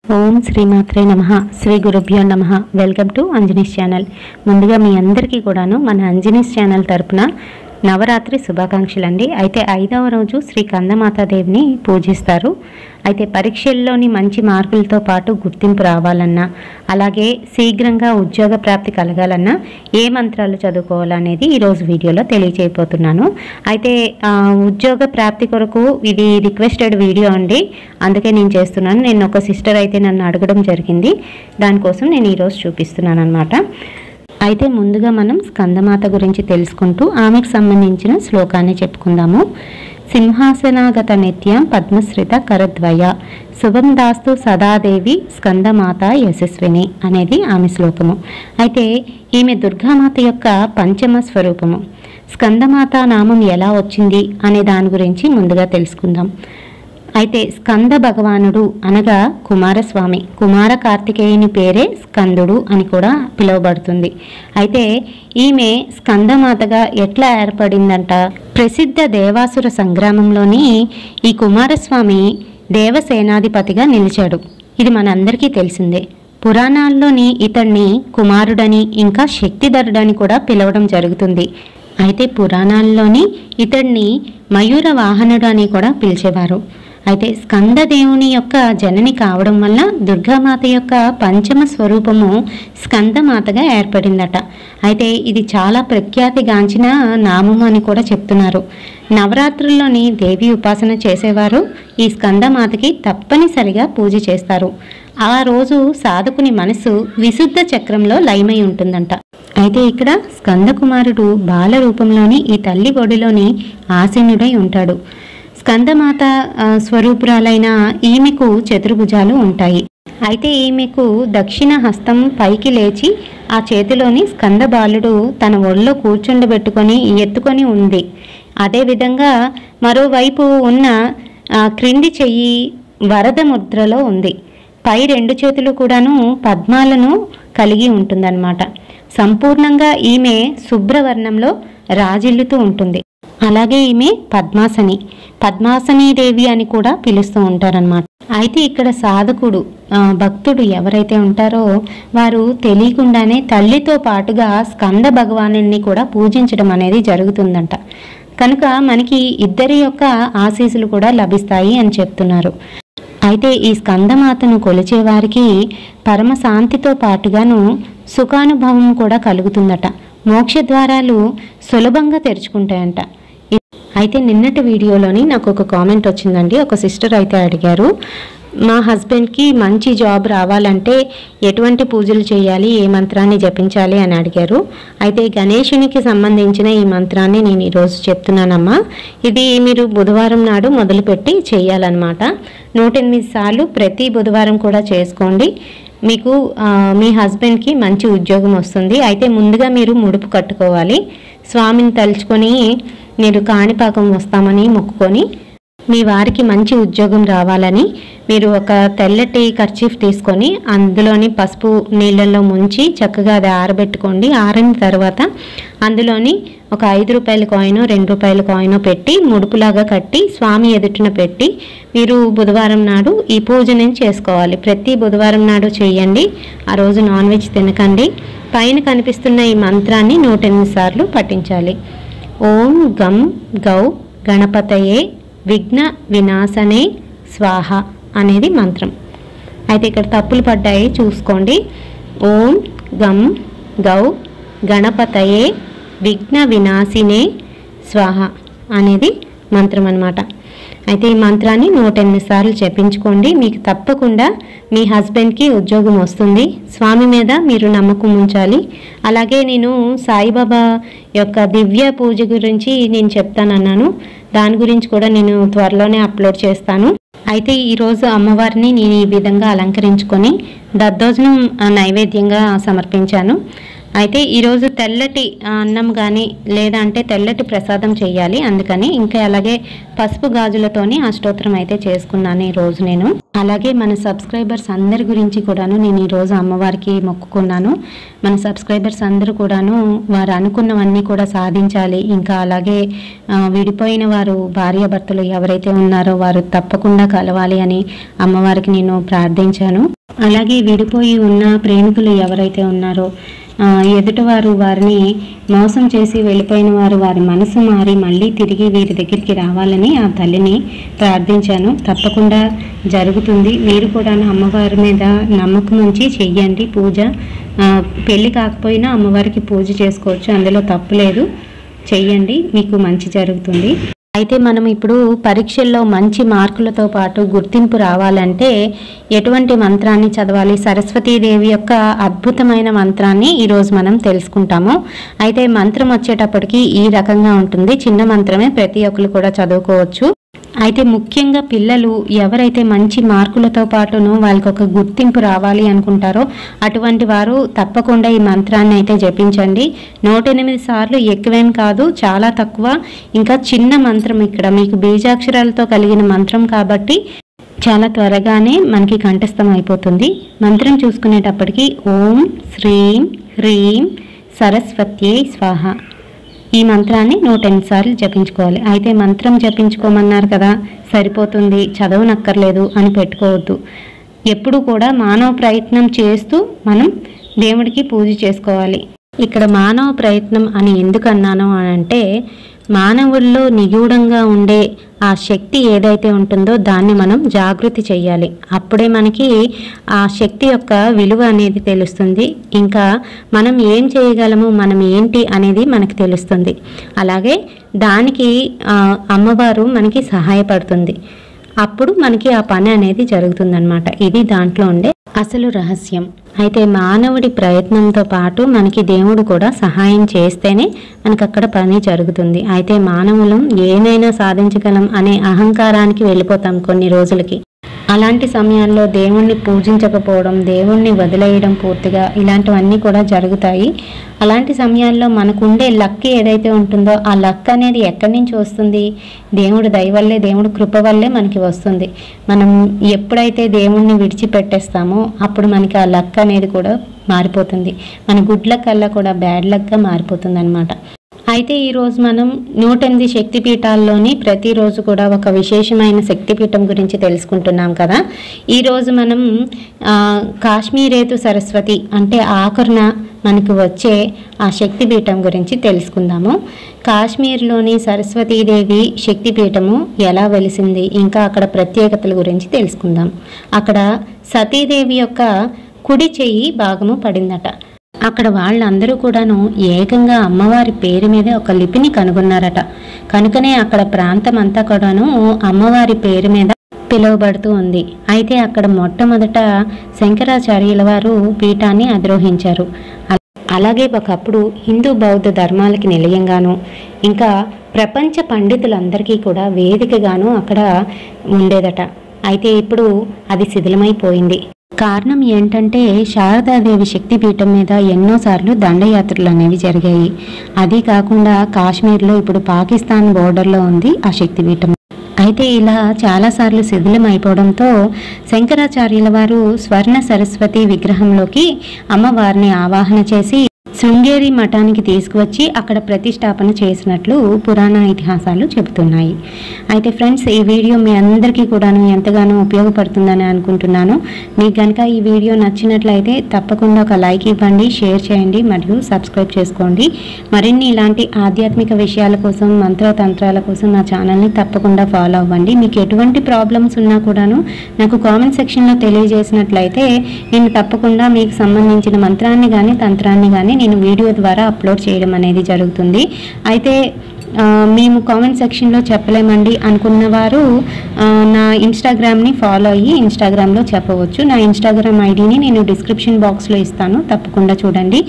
ఓం శ్రీమాత్రే నమ శ్రీ గురుభ్యో నమ వెల్కమ్ టు అంజనీస్ ఛానల్ ముందుగా మీ అందరికీ కూడాను మన అంజనీస్ ఛానల్ తరపున నవరాత్రి శుభాకాంక్షలు అండి అయితే ఐదవ రోజు శ్రీ కందమాతాదేవిని పూజిస్తారు అయితే పరీక్షల్లోని మంచి మార్కులతో పాటు గుర్తింపు రావాలన్నా అలాగే శీఘ్రంగా ఉద్యోగ ప్రాప్తి కలగాలన్నా ఏ మంత్రాలు చదువుకోవాలనేది ఈరోజు వీడియోలో తెలియజేయబోతున్నాను అయితే ఆ, ఉద్యోగ ప్రాప్తి కొరకు ఇది రిక్వెస్టెడ్ వీడియో అండి అందుకే నేను చేస్తున్నాను నేను ఒక సిస్టర్ అయితే నన్ను అడగడం జరిగింది దానికోసం నేను ఈరోజు చూపిస్తున్నాను అనమాట అయితే ముందుగా మనం స్కందమాత గురించి తెలుసుకుంటూ ఆమెకు సంబంధించిన శ్లోకాన్ని చెప్పుకుందాము సింహాసనాగత నిత్యం పద్మశ్రిత కరద్వయ సుగంధాస్తు సదాదేవి స్కందమాత యశస్విని అనేది ఆమె శ్లోకము అయితే ఈమె దుర్గామాత యొక్క పంచమ స్వరూపము స్కందమాత నామం ఎలా వచ్చింది అనే దాని గురించి ముందుగా తెలుసుకుందాం అయితే స్కంద భగవానుడు అనగా కుమారస్వామి కుమార కార్తికేయుని పేరే స్కందుడు అని కూడా పిలువబడుతుంది అయితే ఈమె స్కందమాతగా ఎట్లా ఏర్పడిందంట ప్రసిద్ధ దేవాసుర సంగ్రామంలోని ఈ కుమారస్వామి దేవసేనాధిపతిగా నిలిచాడు ఇది మనందరికీ తెలిసిందే పురాణాల్లోని ఇతన్ని కుమారుడని ఇంకా శక్తిధరుడని కూడా పిలవడం జరుగుతుంది అయితే పురాణాల్లోని ఇతడిని మయూర వాహనుడు అని కూడా పిలిచేవారు అయితే స్కందదేవుని యొక్క జనని కావడం వల్ల దుర్గామాత యొక్క పంచమ స్వరూపము స్కందమాతగా ఏర్పడిందట అయితే ఇది చాలా ప్రఖ్యాతిగాంచిన నామం అని కూడా చెప్తున్నారు నవరాత్రుల్లోని దేవి ఉపాసన చేసేవారు ఈ స్కందమాతకి తప్పనిసరిగా పూజ చేస్తారు ఆ రోజు సాధకుని మనసు విశుద్ధ చక్రంలో లయమై ఉంటుందంట అయితే ఇక్కడ స్కందకుమారుడు బాల రూపంలోని ఈ తల్లి ఒడిలోని ఆసీనుడై ఉంటాడు స్కందమాత ఆ, స్వరూపురాలైన ఈమెకు చతుర్భుజాలు ఉంటాయి అయితే ఈమెకు దక్షిణ హస్తం పైకి లేచి ఆ చేతిలోని స్కంద బాలుడు తన ఒళ్ళో కూర్చుండబెట్టుకొని ఎత్తుకొని ఉంది అదేవిధంగా మరోవైపు ఉన్న ఆ, క్రింది చెయ్యి వరద ముద్రలో ఉంది పై రెండు చేతులు కూడాను పద్మాలను కలిగి ఉంటుందన్నమాట సంపూర్ణంగా ఈమె శుభ్రవర్ణంలో రాజిల్లుతూ ఉంటుంది అలాగే ఈమె పద్మాసని పద్మాసని దేవి అని కూడా పిలుస్తూ ఉంటారనమాట అయితే ఇక్కడ సాధకుడు ఆ, భక్తుడు ఎవరైతే ఉంటారో వారు తెలియకుండానే తల్లితో పాటుగా స్కంద భగవానుని కూడా పూజించడం అనేది జరుగుతుందంట కనుక మనకి ఇద్దరి యొక్క ఆశీస్సులు కూడా లభిస్తాయి అని చెప్తున్నారు అయితే ఈ స్కందమాతను కొలిచే వారికి పరమ శాంతితో పాటుగాను సుఖానుభవం కూడా కలుగుతుందట మోక్ష ద్వారాలు సులభంగా తెరుచుకుంటాయంట ఇ- అయితే నిన్నటి వీడియోలోని నాకు ఒక కామెంట్ వచ్చిందండి ఒక సిస్టర్ అయితే అడిగారు మా హస్బెండ్కి మంచి జాబ్ రావాలంటే ఎటువంటి పూజలు చేయాలి ఏ మంత్రాన్ని జపించాలి అని అడిగారు అయితే గణేశునికి సంబంధించిన ఈ మంత్రాన్ని నేను ఈరోజు చెప్తున్నానమ్మా ఇది మీరు బుధవారం నాడు మొదలుపెట్టి చేయాలన్నమాట నూట ఎనిమిది సార్లు ప్రతి బుధవారం కూడా చేసుకోండి మీకు ఆ, మీ హస్బెండ్కి మంచి ఉద్యోగం వస్తుంది అయితే ముందుగా మీరు ముడుపు కట్టుకోవాలి స్వామిని తలుచుకొని మీరు కాణిపాకం వస్తామని మొక్కుకొని మీ వారికి మంచి ఉద్యోగం రావాలని మీరు ఒక తెల్లటి కర్చీఫ్ తీసుకొని అందులోని పసుపు నీళ్ళల్లో ముంచి చక్కగా అది ఆరబెట్టుకోండి ఆరిన తర్వాత అందులోని ఒక ఐదు రూపాయల కాయిన్ రెండు రూపాయల కాయిన్ పెట్టి ముడుపులాగా కట్టి స్వామి ఎదుటిన పెట్టి మీరు బుధవారం నాడు ఈ పూజని చేసుకోవాలి ప్రతి బుధవారం నాడు చేయండి ఆ రోజు నాన్ వెజ్ తినకండి పైన కనిపిస్తున్న ఈ మంత్రాన్ని నూట ఎనిమిది సార్లు పఠించాలి ఓం గం గౌ గణపతయే విఘ్న వినాశనే స్వాహ అనేది మంత్రం అయితే ఇక్కడ తప్పులు పడ్డాయి చూసుకోండి ఓం గం గౌ గణపతయే విఘ్న వినాశినే స్వాహ అనేది మంత్రం అన్నమాట అయితే ఈ మంత్రాన్ని నూట ఎనిమిది సార్లు జపించుకోండి మీకు తప్పకుండా మీ హస్బెండ్కి ఉద్యోగం వస్తుంది స్వామి మీద మీరు నమ్మకం ఉంచాలి అలాగే నేను సాయిబాబా యొక్క దివ్య పూజ గురించి నేను చెప్తానన్నాను దాని గురించి కూడా నేను త్వరలోనే అప్లోడ్ చేస్తాను అయితే ఈరోజు అమ్మవారిని నేను ఈ విధంగా అలంకరించుకొని దద్దోజనం ఆ, నైవేద్యంగా సమర్పించాను అయితే ఈరోజు తెల్లటి ఆ, అన్నం కానీ లేదా అంటే తెల్లటి ప్రసాదం చేయాలి అందుకని ఇంకా అలాగే పసుపు గాజులతోని ఆ స్తోత్రం అయితే చేసుకున్నాను ఈ రోజు నేను అలాగే మన సబ్స్క్రైబర్స్ అందరి గురించి కూడాను నేను ఈ రోజు అమ్మవారికి మొక్కుకున్నాను మన సబ్స్క్రైబర్స్ అందరూ కూడాను వారు అనుకున్నవన్నీ కూడా సాధించాలి ఇంకా అలాగే ఆ, విడిపోయిన వారు భార్యాభర్తలు ఎవరైతే ఉన్నారో వారు తప్పకుండా కలవాలి అని అమ్మవారికి నేను ప్రార్థించాను అలాగే విడిపోయి ఉన్న ప్రేమికులు ఎవరైతే ఉన్నారో ఆ, ఎదుటివారు వారిని మోసం చేసి వెళ్ళిపోయిన వారు వారి మనసు మారి మళ్ళీ తిరిగి వీరి దగ్గరికి రావాలని ఆ తల్లిని ప్రార్థించాను తప్పకుండా జరుగుతుంది మీరు కూడా అమ్మవారి మీద నమ్మకం ఉంచి చెయ్యండి పూజ ఆ, పెళ్లి కాకపోయినా అమ్మవారికి పూజ చేసుకోవచ్చు అందులో తప్పు లేదు చెయ్యండి మీకు మంచి జరుగుతుంది అయితే మనం ఇప్పుడు పరీక్షల్లో మంచి మార్కులతో పాటు గుర్తింపు రావాలంటే ఎటువంటి మంత్రాన్ని చదవాలి సరస్వతీదేవి యొక్క అద్భుతమైన మంత్రాన్ని ఈరోజు మనం తెలుసుకుంటాము అయితే మంత్రం వచ్చేటప్పటికి ఈ రకంగా ఉంటుంది చిన్న మంత్రమే ప్రతి ఒక్కరు కూడా చదువుకోవచ్చు అయితే ముఖ్యంగా పిల్లలు ఎవరైతే మంచి మార్కులతో పాటును వాళ్ళకి ఒక గుర్తింపు రావాలి అనుకుంటారో అటువంటి వారు తప్పకుండా ఈ మంత్రాన్ని అయితే జపించండి నూట ఎనిమిది సార్లు ఎక్కువేం కాదు చాలా తక్కువ ఇంకా చిన్న మంత్రం ఇక్కడ మీకు బీజాక్షరాలతో కలిగిన మంత్రం కాబట్టి చాలా త్వరగానే మనకి కంఠస్థం అయిపోతుంది మంత్రం చూసుకునేటప్పటికి ఓం శ్రీం హ్రీం సరస్వత్యై స్వాహ ఈ మంత్రాన్ని నూట ఎనిమిది సార్లు జపించుకోవాలి అయితే మంత్రం జపించుకోమన్నారు కదా సరిపోతుంది చదవనక్కర్లేదు అని పెట్టుకోవద్దు ఎప్పుడు కూడా మానవ ప్రయత్నం చేస్తూ మనం దేవుడికి పూజ చేసుకోవాలి ఇక్కడ మానవ ప్రయత్నం అని ఎందుకు అన్నాను అని అంటే మానవుల్లో నిగూఢంగా ఉండే ఆ శక్తి ఏదైతే ఉంటుందో దాన్ని మనం జాగృతి చేయాలి అప్పుడే మనకి ఆ శక్తి యొక్క విలువ అనేది తెలుస్తుంది ఇంకా మనం ఏం చేయగలము మనం ఏంటి అనేది మనకి తెలుస్తుంది అలాగే దానికి ఆ, అమ్మవారు మనకి సహాయపడుతుంది అప్పుడు మనకి ఆ పని అనేది జరుగుతుందన్నమాట ఇది దాంట్లో ఉండే అసలు రహస్యం అయితే మానవుడి ప్రయత్నంతో పాటు మనకి దేవుడు కూడా సహాయం చేస్తేనే మనకు అక్కడ పని జరుగుతుంది అయితే మానవులం ఏమైనా సాధించగలం అనే అహంకారానికి వెళ్ళిపోతాం కొన్ని రోజులకి అలాంటి సమయాల్లో దేవుణ్ణి పూజించకపోవడం దేవుణ్ణి వదిలేయడం పూర్తిగా ఇలాంటివన్నీ కూడా జరుగుతాయి అలాంటి సమయాల్లో మనకుండే లక్ ఏదైతే ఉంటుందో ఆ లక్ అనేది ఎక్కడి నుంచి వస్తుంది దేవుడు దయ వల్లే దేవుడు కృప వల్లే మనకి వస్తుంది మనం ఎప్పుడైతే దేవుణ్ణి విడిచిపెట్టేస్తామో అప్పుడు మనకి ఆ లక్ అనేది కూడా మారిపోతుంది మన గుడ్ లక్ కల్లా కూడా బ్యాడ్ లక్గా మారిపోతుంది అనమాట అయితే ఈరోజు మనం నూట ఎనిమిది శక్తిపీఠాల్లోని ప్రతిరోజు కూడా ఒక విశేషమైన శక్తిపీఠం గురించి తెలుసుకుంటున్నాం కదా ఈరోజు మనం ఆ, కాశ్మీరేతు సరస్వతి అంటే ఆఖరున మనకు వచ్చే ఆ శక్తిపీఠం గురించి తెలుసుకుందాము కాశ్మీర్లోని సరస్వతీదేవి శక్తిపీఠము ఎలా వెలిసింది ఇంకా అక్కడ ప్రత్యేకతల గురించి తెలుసుకుందాం అక్కడ సతీదేవి యొక్క కుడి చెయ్యి భాగము పడిందట అక్కడ వాళ్ళందరూ కూడాను ఏకంగా అమ్మవారి పేరు మీద ఒక లిపిని కనుగొన్నారట కనుకనే అక్కడ ప్రాంతం అంతా కూడాను అమ్మవారి పేరు మీద పిలువబడుతూ ఉంది అయితే అక్కడ మొట్టమొదట శంకరాచార్యుల వారు పీఠాన్ని అధిరోహించారు అల- అలాగే ఒకప్పుడు హిందూ బౌద్ధ ధర్మాలకి నిలయంగాను ఇంకా ప్రపంచ పండితులందరికీ కూడా వేదికగాను అక్కడ ఉండేదట అయితే ఇప్పుడు అది శిథిలమైపోయింది కారణం ఏంటంటే శారదాదేవి శక్తిపీఠం మీద ఎన్నోసార్లు దండయాత్రలు అనేవి జరిగాయి అది కాకుండా కాశ్మీర్లో ఇప్పుడు పాకిస్తాన్ బోర్డర్లో ఉంది ఆ శక్తిపీఠం అయితే ఇలా చాలాసార్లు శిథిలం అయిపోవడంతో శంకరాచార్యుల వారు స్వర్ణ సరస్వతి విగ్రహంలోకి అమ్మవారిని ఆవాహన చేసి శృంగేరి మఠానికి తీసుకువచ్చి అక్కడ ప్రతిష్టాపన చేసినట్లు పురాణ ఇతిహాసాలు చెబుతున్నాయి అయితే ఫ్రెండ్స్ ఈ వీడియో మీ అందరికీ కూడాను ఎంతగానో ఉపయోగపడుతుందని అనుకుంటున్నాను మీకు కనుక ఈ వీడియో నచ్చినట్లయితే తప్పకుండా ఒక లైక్ ఇవ్వండి షేర్ చేయండి మరియు సబ్స్క్రైబ్ చేసుకోండి మరిన్ని ఇలాంటి ఆధ్యాత్మిక విషయాల కోసం మంత్రతంత్రాల కోసం నా ఛానల్ని తప్పకుండా ఫాలో అవ్వండి మీకు ఎటువంటి ప్రాబ్లమ్స్ ఉన్నా కూడాను నాకు కామెంట్ సెక్షన్లో తెలియజేసినట్లయితే నేను తప్పకుండా మీకు సంబంధించిన మంత్రాన్ని కానీ తంత్రాన్ని కానీ నేను వీడియో ద్వారా అప్లోడ్ చేయడం అనేది జరుగుతుంది అయితే ఆ, మేము కామెంట్ సెక్షన్లో చెప్పలేమండి అనుకున్న వారు ఆ, నా ఇన్స్టాగ్రామ్ని ఫాలో అయ్యి ఇన్స్టాగ్రామ్లో చెప్పవచ్చు నా ఇన్స్టాగ్రామ్ ఐడిని నేను డిస్క్రిప్షన్ బాక్స్లో ఇస్తాను తప్పకుండా చూడండి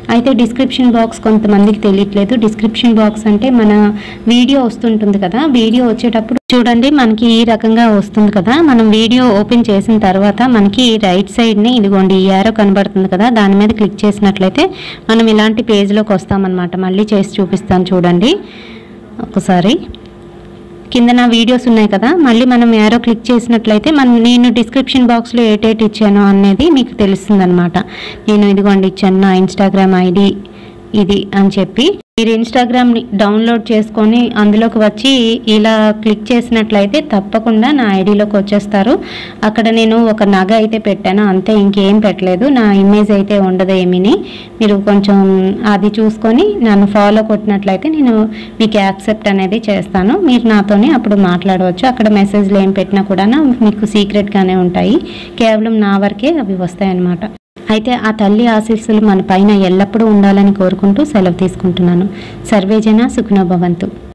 అయితే డిస్క్రిప్షన్ బాక్స్ కొంతమందికి తెలియట్లేదు డిస్క్రిప్షన్ బాక్స్ అంటే మన వీడియో వస్తుంటుంది కదా వీడియో వచ్చేటప్పుడు చూడండి మనకి ఈ రకంగా వస్తుంది కదా మనం వీడియో ఓపెన్ చేసిన తర్వాత మనకి రైట్ సైడ్ని ఇదిగోండి ఈ యారో కనబడుతుంది కదా దాని మీద క్లిక్ చేసినట్లయితే మనం ఇలాంటి పేజ్లోకి వస్తామన్నమాట మళ్ళీ చేసి చూపిస్తాను చూడండి ఒకసారి కింద నా వీడియోస్ ఉన్నాయి కదా మళ్ళీ మనం యారో క్లిక్ చేసినట్లయితే మనం నేను డిస్క్రిప్షన్ బాక్స్లో ఏటేటి ఇచ్చాను అనేది మీకు తెలుస్తుంది అనమాట నేను ఇదిగోండి ఇచ్చాను నా ఇన్స్టాగ్రామ్ ఐడి ఇది అని చెప్పి మీరు ఇన్స్టాగ్రామ్ని డౌన్లోడ్ చేసుకొని అందులోకి వచ్చి ఇలా క్లిక్ చేసినట్లయితే తప్పకుండా నా ఐడిలోకి వచ్చేస్తారు అక్కడ నేను ఒక నగ అయితే పెట్టాను అంతే ఇంకేం పెట్టలేదు నా ఇమేజ్ అయితే ఉండదు ఏమీని మీరు కొంచెం అది చూసుకొని నన్ను ఫాలో కొట్టినట్లయితే నేను మీకు యాక్సెప్ట్ అనేది చేస్తాను మీరు నాతోనే అప్పుడు మాట్లాడవచ్చు అక్కడ మెసేజ్లు ఏం పెట్టినా కూడా మీకు సీక్రెట్గానే ఉంటాయి కేవలం నా వరకే అవి వస్తాయి అన్నమాట అయితే ఆ తల్లి ఆశీస్సులు మన పైన ఎల్లప్పుడూ ఉండాలని కోరుకుంటూ సెలవు తీసుకుంటున్నాను సర్వేజన సుఖనోభవంతు